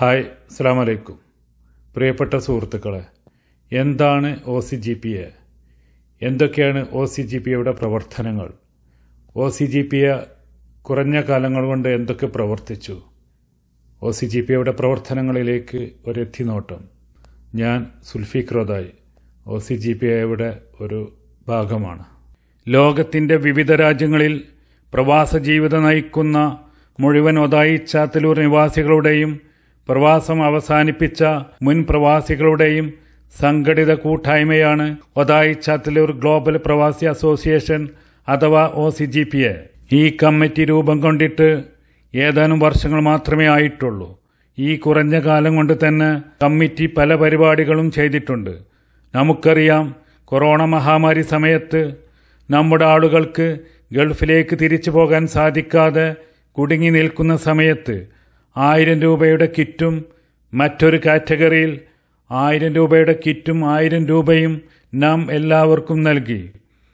hi അസ്സാം വലൈക്കും പ്രിയപ്പെട്ട സുഹൃത്തുക്കളെ എന്താണ് O C G P A എന്തൊക്കെയാണ് ഒ സി ജി പി എയുടെ പ്രവർത്തനങ്ങൾ O C G P A കുറഞ്ഞ കാലങ്ങൾ കൊണ്ട് എന്തൊക്കെ പ്രവർത്തിച്ചു ഒ സി ജി പി എയുടെ പ്രവർത്തനങ്ങളിലേക്ക് ഒരു എത്തിനോട്ടം ഞാൻ Sulfeeq Rodayi O C G P എയുടെ ഒരു ഭാഗമാണ് ലോകത്തിൻ്റെ വിവിധ രാജ്യങ്ങളിൽ പ്രവാസ ജീവിതം നയിക്കുന്ന മുഴുവൻ ഒതായി ചാത്തലൂർ നിവാസികളുടെയും പ്രവാസം അവസാനിപ്പിച്ച മുൻ പ്രവാസികളുടെയും സംഘടിത കൂട്ടായ്മയാണ് ഒതായി ചാത്തലൂർ ഗ്ലോബൽ പ്രവാസി അസോസിയേഷൻ അഥവാ O C G P A ഈ കമ്മിറ്റി രൂപം കൊണ്ടിട്ട് ഏതാനും വർഷങ്ങൾ മാത്രമേ ആയിട്ടുള്ളൂ ഈ കുറഞ്ഞ കാലം കൊണ്ട് തന്നെ കമ്മിറ്റി പല പരിപാടികളും ചെയ്തിട്ടുണ്ട് നമുക്കറിയാം കൊറോണ മഹാമാരി സമയത്ത് നമ്മുടെ ആളുകൾക്ക് ഗൾഫിലേക്ക് തിരിച്ചു പോകാൻ സാധിക്കാതെ കുടുങ്ങി നിൽക്കുന്ന സമയത്ത് ആയിരം രൂപയുടെ കിറ്റും മറ്റൊരു കാറ്റഗറിയിൽ ആയിരം രൂപയുടെ കിറ്റും ആയിരം രൂപയും നാം എല്ലാവർക്കും നൽകി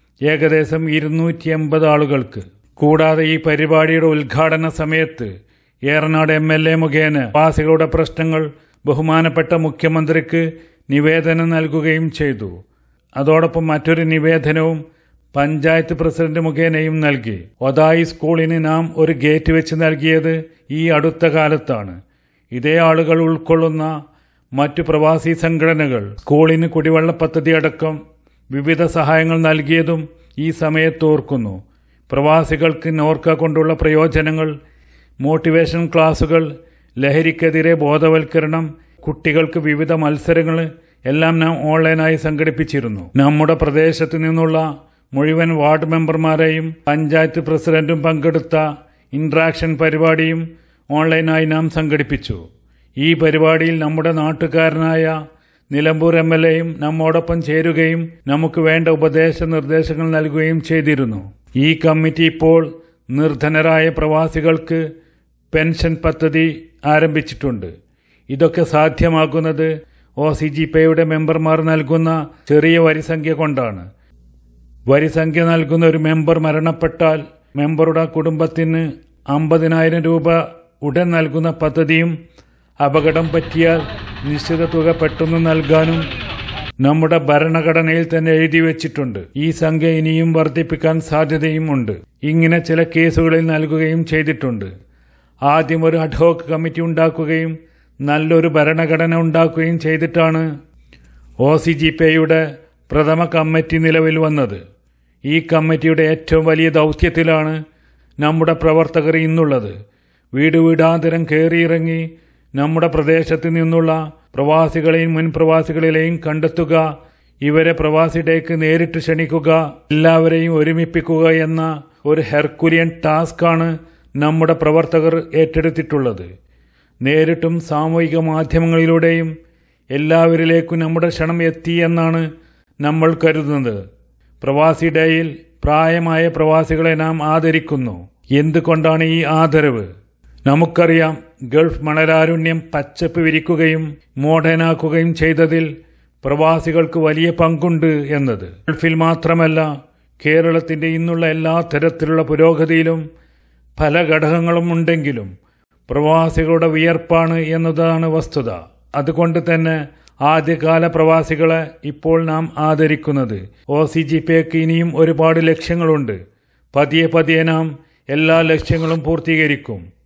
ഏകദേശം ഇരുന്നൂറ്റി എൺപത് ആളുകൾക്ക് കൂടാതെ ഈ പരിപാടിയുടെ ഉദ്ഘാടന സമയത്ത് ഏറനാട് എം എൽ എ മുഖേന പ്രവാസികളുടെ പ്രശ്നങ്ങൾ ബഹുമാനപ്പെട്ട മുഖ്യമന്ത്രിക്ക് നിവേദനം നൽകുകയും ചെയ്തു അതോടൊപ്പം മറ്റൊരു നിവേദനവും പഞ്ചായത്ത് പ്രസിഡന്റ് മുഖേനയും നൽകി ഒതായി സ്കൂളിന് നാം ഒരു ഗേറ്റ് വെച്ച് നൽകിയത് ഈ അടുത്ത കാലത്താണ് ഇതേ ആളുകൾ ഉൾക്കൊള്ളുന്ന മറ്റു പ്രവാസി സംഘടനകൾ സ്കൂളിന് കുടിവെള്ള പദ്ധതി അടക്കം വിവിധ സഹായങ്ങൾ നൽകിയതും ഈ സമയത്ത് ഓർക്കുന്നു പ്രവാസികൾക്ക് നോർക്ക കൊണ്ടുള്ള പ്രയോജനങ്ങൾ മോട്ടിവേഷൻ ക്ലാസുകൾ ലഹരിക്കെതിരെ ബോധവൽക്കരണം കുട്ടികൾക്ക് വിവിധ മത്സരങ്ങൾ എല്ലാം നാം ഓൺലൈനായി സംഘടിപ്പിച്ചിരുന്നു നമ്മുടെ പ്രദേശത്ത് നിന്നുള്ള മുഴുവൻ വാർഡ് മെമ്പർമാരെയും പഞ്ചായത്ത് പ്രസിഡന്റും പങ്കെടുത്ത ഇൻട്രാക്ഷൻ പരിപാടിയും ഓൺലൈനായി നാം സംഘടിപ്പിച്ചു ഈ പരിപാടിയിൽ നമ്മുടെ നാട്ടുകാരനായ നിലമ്പൂർ എം എൽ എയും നമ്മോടൊപ്പം ചേരുകയും നമുക്ക് വേണ്ട ഉപദേശ നിർദ്ദേശങ്ങൾ നൽകുകയും ചെയ്തിരുന്നു ഈ കമ്മിറ്റി ഇപ്പോൾ നിർധനരായ പ്രവാസികൾക്ക് പെൻഷൻ പദ്ധതി ആരംഭിച്ചിട്ടുണ്ട് ഇതൊക്കെ സാധ്യമാക്കുന്നത് ഒ സി ജി പേയുടെ മെമ്പർമാർ നൽകുന്ന ചെറിയ വരിസംഖ്യ കൊണ്ടാണ് വരിസംഖ്യ നൽകുന്ന ഒരു മെമ്പർ മരണപ്പെട്ടാൽ മെമ്പറുടെ കുടുംബത്തിന് അമ്പതിനായിരം രൂപ ഉടൻ നൽകുന്ന പദ്ധതിയും അപകടം പറ്റിയാൽ നിശ്ചിത തുക പെട്ടെന്ന് നൽകാനും നമ്മുടെ ഭരണഘടനയിൽ തന്നെ എഴുതി വെച്ചിട്ടുണ്ട് ഈ സംഖ്യ ഇനിയും വർദ്ധിപ്പിക്കാൻ സാധ്യതയും ഉണ്ട് ഇങ്ങനെ ചില കേസുകളിൽ നൽകുകയും ചെയ്തിട്ടുണ്ട് ആദ്യം ഒരു അഡ്ഹോക്ക് കമ്മിറ്റി ഉണ്ടാക്കുകയും നല്ലൊരു ഭരണഘടന ഉണ്ടാക്കുകയും ചെയ്തിട്ടാണ് ഒ സി ജി പിയുടെ പ്രഥമ കമ്മിറ്റി നിലവിൽ വന്നത് ഈ കമ്മിറ്റിയുടെ ഏറ്റവും വലിയ ദൗത്യത്തിലാണ് നമ്മുടെ പ്രവർത്തകർ ഇന്നുള്ളത് വീട് വീടാന്തരം കയറിയിറങ്ങി നമ്മുടെ പ്രദേശത്ത് നിന്നുള്ള പ്രവാസികളെയും മുൻ പ്രവാസികളെയും കണ്ടെത്തുക ഇവരെ പ്രവാസി ഡേക്ക് നേരിട്ട് ക്ഷണിക്കുക എല്ലാവരെയും ഒരുമിപ്പിക്കുക എന്ന ഒരു ഹെർക്കുലിയൻ ടാസ്ക്കാണ് നമ്മുടെ പ്രവർത്തകർ ഏറ്റെടുത്തിട്ടുള്ളത് നേരിട്ടും സാമൂഹിക മാധ്യമങ്ങളിലൂടെയും എല്ലാവരിലേക്കും നമ്മുടെ ക്ഷണം എത്തി എന്നാണ് നമ്മൾ കരുതുന്നത് പ്രവാസി ഡേയിൽ പ്രായമായ പ്രവാസികളെ നാം ആദരിക്കുന്നു എന്തുകൊണ്ടാണ് ഈ ആദരവ് നമുക്കറിയാം ഗൾഫ് മണലാരുണ്യം പച്ചപ്പ് വിരിക്കുകയും മോഡേണാക്കുകയും ചെയ്തതിൽ പ്രവാസികൾക്ക് വലിയ പങ്കുണ്ട് എന്നത് ഗൾഫിൽ മാത്രമല്ല കേരളത്തിന്റെ ഇന്നുള്ള എല്ലാ തരത്തിലുള്ള പുരോഗതിയിലും പല ഘടകങ്ങളും ഉണ്ടെങ്കിലും പ്രവാസികളുടെ വിയർപ്പാണ് എന്നതാണ് വസ്തുത അതുകൊണ്ട് തന്നെ ആദ്യകാല പ്രവാസികളെ ഇപ്പോൾ നാം ആദരിക്കുന്നത് ഒ സി ജി പിക്ക് ഇനിയും ഒരുപാട് ലക്ഷ്യങ്ങളുണ്ട് പതിയെ പതിയെ നാം എല്ലാ ലക്ഷ്യങ്ങളും പൂർത്തീകരിക്കും